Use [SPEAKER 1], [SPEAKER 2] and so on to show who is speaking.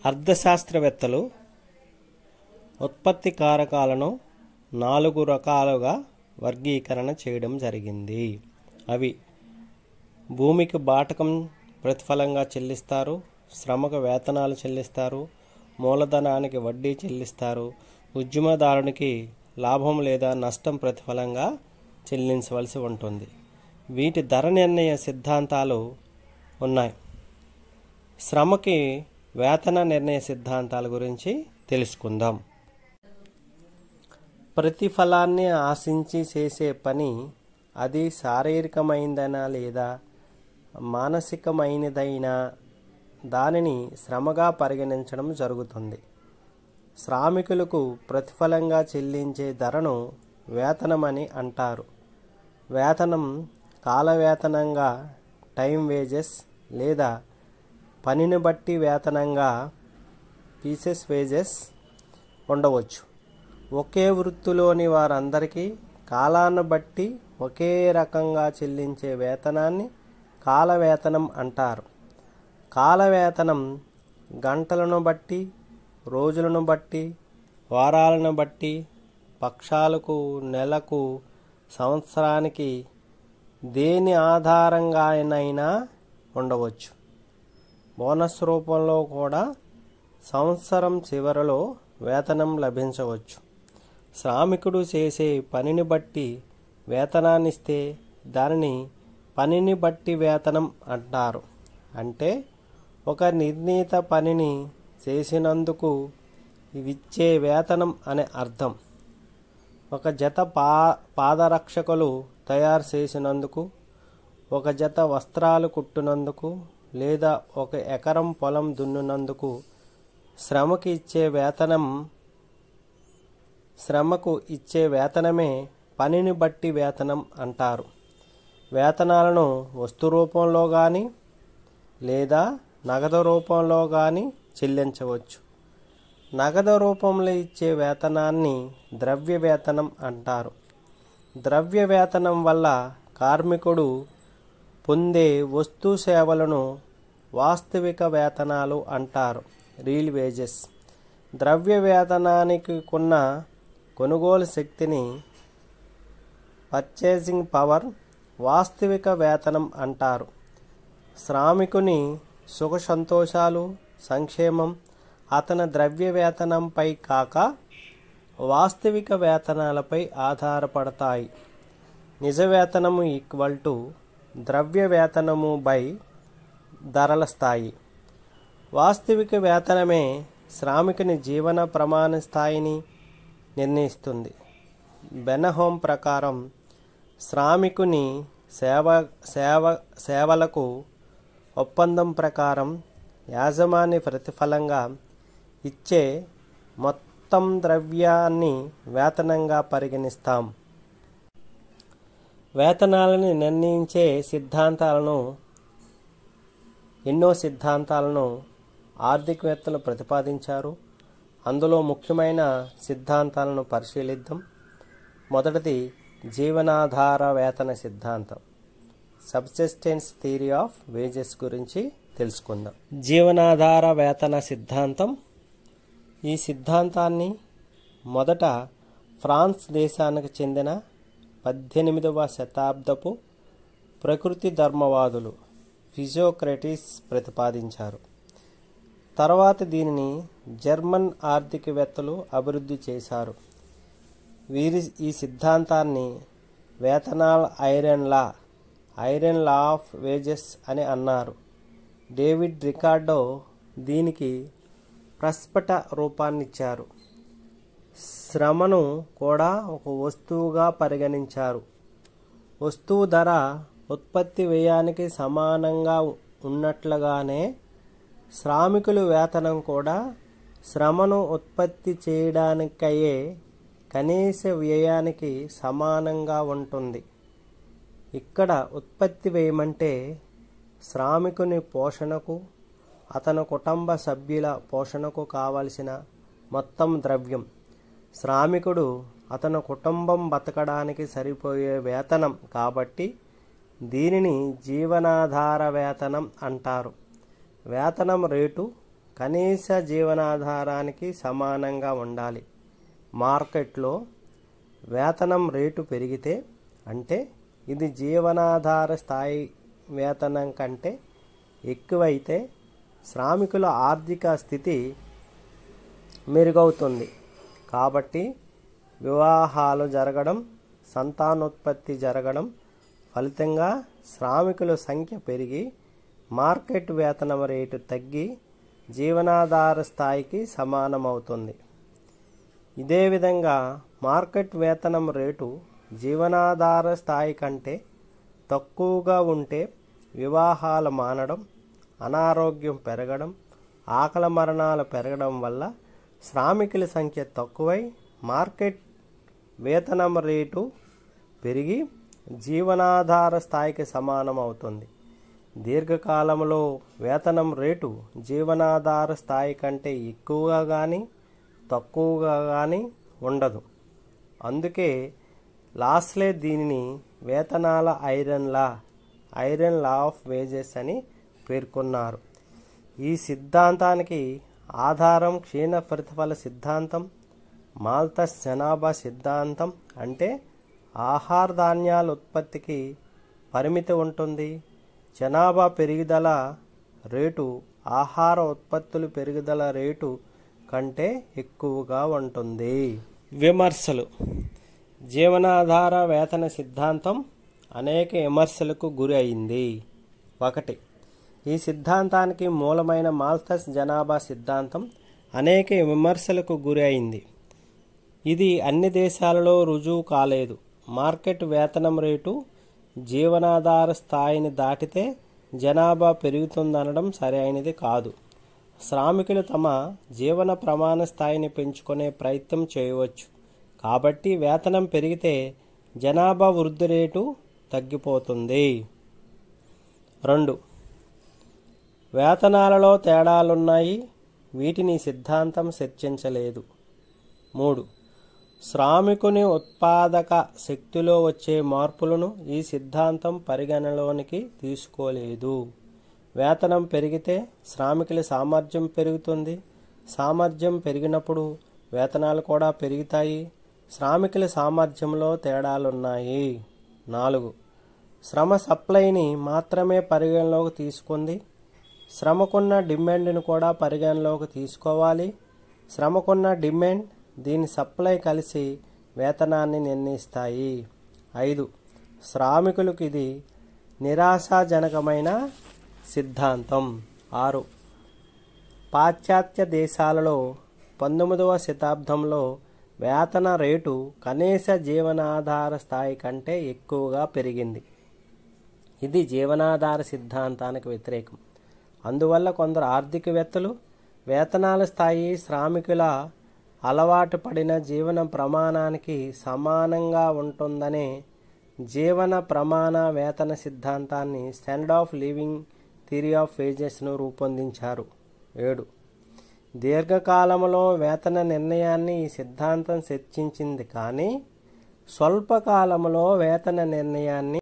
[SPEAKER 1] అర్థశాస్త్రవేత్తలు ఉత్పత్తి కారకాలను నాలుగు రకాలుగా వర్గీకరణ చేయడం జరిగింది అవి భూమికి బాటకం ప్రతిఫలంగా చెల్లిస్తారు శ్రమకు వేతనాలు చెల్లిస్తారు మూలధనానికి వడ్డీ చెల్లిస్తారు ఉద్యమదారునికి లాభం లేదా నష్టం ప్రతిఫలంగా చెల్లించవలసి ఉంటుంది వీటి ధర నిర్ణయ సిద్ధాంతాలు ఉన్నాయి శ్రమకి వేతన నిర్ణయ సిద్ధాంతాల గురించి తెలుసుకుందాం ప్రతిఫలాన్ని ఆశించి చేసే పని అది శారీరకమైందైనా లేదా మానసికమైనదైనా దానిని శ్రమగా పరిగణించడం జరుగుతుంది శ్రామికులకు ప్రతిఫలంగా చెల్లించే ధరను వేతనమని అంటారు వేతనం కాల వేతనంగా టైం వేజెస్ లేదా పనిని బట్టి వేతనంగా పీసెస్ వేజెస్ ఉండవచ్చు ఒకే వృత్తిలోని వారందరికీ కాలాన్ని బట్టి ఒకే రకంగా చెల్లించే వేతనాన్ని కాల వేతనం అంటారు కాల వేతనం గంటలను బట్టి రోజులను బట్టి వారాలను బట్టి పక్షాలకు నెలకు సంవత్సరానికి దేని ఆధారంగానైనా ఉండవచ్చు బోనస్ రూపంలో కూడా సంవత్సరం చివరిలో వేతనం లభించవచ్చు శ్రామికుడు చేసే పనిని బట్టి వేతనాన్నిస్తే దానిని పనిని బట్టి వేతనం అంటారు అంటే ఒక నిర్ణీత పనిని చేసినందుకు ఇచ్చే వేతనం అనే అర్థం ఒక జత పా పాదరక్షకులు తయారు చేసినందుకు ఒక జత వస్త్రాలు కుట్టినందుకు లేదా ఒక ఎకరం పొలం దున్నినందుకు శ్రమకి ఇచ్చే వేతనం శ్రమకు ఇచ్చే వేతనమే పనిని బట్టి వేతనం అంటారు వేతనాలను వస్తు రూపంలో కానీ లేదా నగదు రూపంలో కానీ చెల్లించవచ్చు నగదు రూపంలో ఇచ్చే వేతనాన్ని ద్రవ్య వేతనం అంటారు ద్రవ్య వేతనం వల్ల కార్మికుడు పొందే వస్తు సేవలను వాస్తవిక వేతనాలు అంటారు రీల్ వేజెస్ ద్రవ్య వేతనానికి కొన్న కొనుగోలు శక్తిని పర్చేసింగ్ పవర్ వాస్తవిక వేతనం అంటారు శ్రామికుని సుఖ సంతోషాలు సంక్షేమం అతని ద్రవ్య వేతనంపై కాక వాస్తవిక వేతనాలపై ఆధారపడతాయి నిజ వేతనము ఈక్వల్ టు ద్రవ్య వేతనము బై ధరల స్థాయి వాస్తవిక వేతనమే శ్రామికుని జీవన ప్రమాణ స్థాయిని నిర్ణయిస్తుంది బెనహోం ప్రకారం శ్రామికుని సేవ సేవ సేవలకు ఒప్పందం ప్రకారం యాజమాన్య ప్రతిఫలంగా ఇచ్చే మొత్తం ద్రవ్యాన్ని వేతనంగా పరిగణిస్తాం వేతనాలను నిర్ణయించే సిద్ధాంతాలను ఎన్నో సిద్ధాంతాలను ఆర్థికవేత్తలు ప్రతిపాదించారు అందులో ముఖ్యమైన సిద్ధాంతాలను పరిశీలిద్దాం మొదటిది జీవనాధార వేతన సిద్ధాంతం సబ్సిస్టెన్స్ థియరీ ఆఫ్ వేజెస్ గురించి తెలుసుకుందాం జీవనాధార వేతన సిద్ధాంతం ఈ సిద్ధాంతాన్ని మొదట ఫ్రాన్స్ దేశానికి చెందిన పద్దెనిమిదవ శతాబ్దపు ప్రకృతి ధర్మవాదులు ఫిజియోక్రటిస్ ప్రతిపాదించారు తర్వాత దీనిని జర్మన్ ఆర్థికవేత్తలు అభివృద్ధి చేశారు వీరి ఈ సిద్ధాంతాన్ని వేతనాల iron law iron law of wages అని అన్నారు డేవిడ్ రికార్డో దీనికి ప్రస్ఫుట రూపాన్నిచ్చారు శ్రమను కూడా ఒక వస్తువుగా పరిగణించారు వస్తువు ధర ఉత్పత్తి వ్యయానికి సమానంగా ఉన్నట్లుగానే శ్రామికుల వేతనం కూడా శ్రమను ఉత్పత్తి చేయడానికయ్యే కనీస వ్యయానికి సమానంగా ఉంటుంది ఇక్కడ ఉత్పత్తి వ్యయమంటే శ్రామికుని పోషణకు అతని కుటుంబ సభ్యుల పోషణకు కావలసిన మొత్తం ద్రవ్యం శ్రామికుడు అతని కుటుంబం బతకడానికి సరిపోయే వేతనం కాబట్టి దీనిని జీవనాధార వేతనం అంటారు వేతనం రేటు కనీస జీవనాధారానికి సమానంగా ఉండాలి మార్కెట్లో వేతనం రేటు పెరిగితే అంటే ఇది జీవనాధార స్థాయి వేతనం కంటే ఎక్కువైతే శ్రామికుల ఆర్థిక స్థితి మెరుగవుతుంది కాబట్టి వివాహాలు జరగడం సంతానోత్పత్తి జరగడం ఫలితంగా శ్రామికుల సంఖ్య పెరిగి మార్కెట్ వేతనం రేటు తగ్గి జీవనాధార స్థాయికి సమానమవుతుంది ఇదే విధంగా మార్కెట్ వేతనం రేటు జీవనాధార స్థాయి కంటే తక్కువగా ఉంటే వివాహాలు మానడం అనారోగ్యం పెరగడం ఆకలి మరణాలు పెరగడం వల్ల శ్రామికుల సంఖ్య తక్కువై మార్కెట్ వేతనం రేటు పెరిగి జీవనాధార స్థాయికి సమానం అవుతుంది దీర్ఘకాలంలో వేతనం రేటు జీవనాధార స్థాయి కంటే ఎక్కువగా కానీ తక్కువగా కానీ ఉండదు అందుకే లాస్లే దీనిని వేతనాల iron law iron law of wages అని పేర్కొన్నారు ఈ సిద్ధాంతానికి ఆధారం క్షీణ ప్రతిఫల సిద్ధాంతం మాల్తస్ జనాభా సిద్ధాంతం అంటే ఆహార ధాన్యాల ఉత్పత్తికి పరిమితి ఉంటుంది జనాభా పెరుగుదల రేటు ఆహార ఉత్పత్తుల పెరుగుదల రేటు కంటే ఎక్కువగా ఉంటుంది విమర్శలు జీవనాధార వేతన సిద్ధాంతం అనేక విమర్శలకు గురి అయింది ఒకటి ఈ సిద్ధాంతానికి మూలమైన మాల్థస్ జనాభా సిద్ధాంతం అనేక విమర్శలకు గురి అయింది ఇది అన్ని దేశాలలో రుజువు కాలేదు మార్కెట్ వేతనం రేటు జీవనాధార స్థాయిని దాటితే జనాభా పెరుగుతుందనడం సరైనది కాదు శ్రామికులు తమ జీవన ప్రమాణ స్థాయిని పెంచుకునే ప్రయత్నం చేయవచ్చు కాబట్టి వేతనం పెరిగితే జనాభా వృద్ధి రేటు తగ్గిపోతుంది రెండు వేతనాలలో తేడాలున్నాయి వీటిని సిద్ధాంతం చర్చించలేదు మూడు శ్రామికుని ఉత్పాదక శక్తిలో వచ్చే మార్పులను ఈ సిద్ధాంతం పరిగణలోనికి తీసుకోలేదు వేతనం పెరిగితే శ్రామికుల సామర్థ్యం పెరుగుతుంది సామర్థ్యం పెరిగినప్పుడు వేతనాలు కూడా పెరుగుతాయి శ్రామికుల సామర్థ్యంలో తేడాలున్నాయి నాలుగు శ్రమ సప్లైని మాత్రమే పరిగణలోకి తీసుకుంది శ్రమకున్న డిమాండ్ను కూడా పరిగణలోకి తీసుకోవాలి శ్రమకున్న డిమాండ్ దీని సప్లై కలిసి వేతనాన్ని నిర్ణయిస్తాయి ఐదు శ్రామికులకు ఇది నిరాశాజనకమైన సిద్ధాంతం ఆరు పాశ్చాత్య దేశాలలో పంతొమ్మిదవ శతాబ్దంలో వేతన రేటు కనీస జీవనాధార స్థాయి కంటే ఎక్కువగా పెరిగింది ఇది జీవనాధార సిద్ధాంతానికి వ్యతిరేకం అందువల్ల కొందరు ఆర్థికవేత్తలు వేతనాల స్థాయి శ్రామికుల అలవాటు పడిన జీవన ప్రమాణానికి సమానంగా ఉంటుందనే జీవన ప్రమాణ వేతన సిద్ధాంతాన్ని standard of living theory of వేజెస్ను రూపొందించారు ఏడు దీర్ఘకాలంలో వేతన నిర్ణయాన్ని ఈ సిద్ధాంతం చర్చించింది కానీ స్వల్పకాలంలో వేతన నిర్ణయాన్ని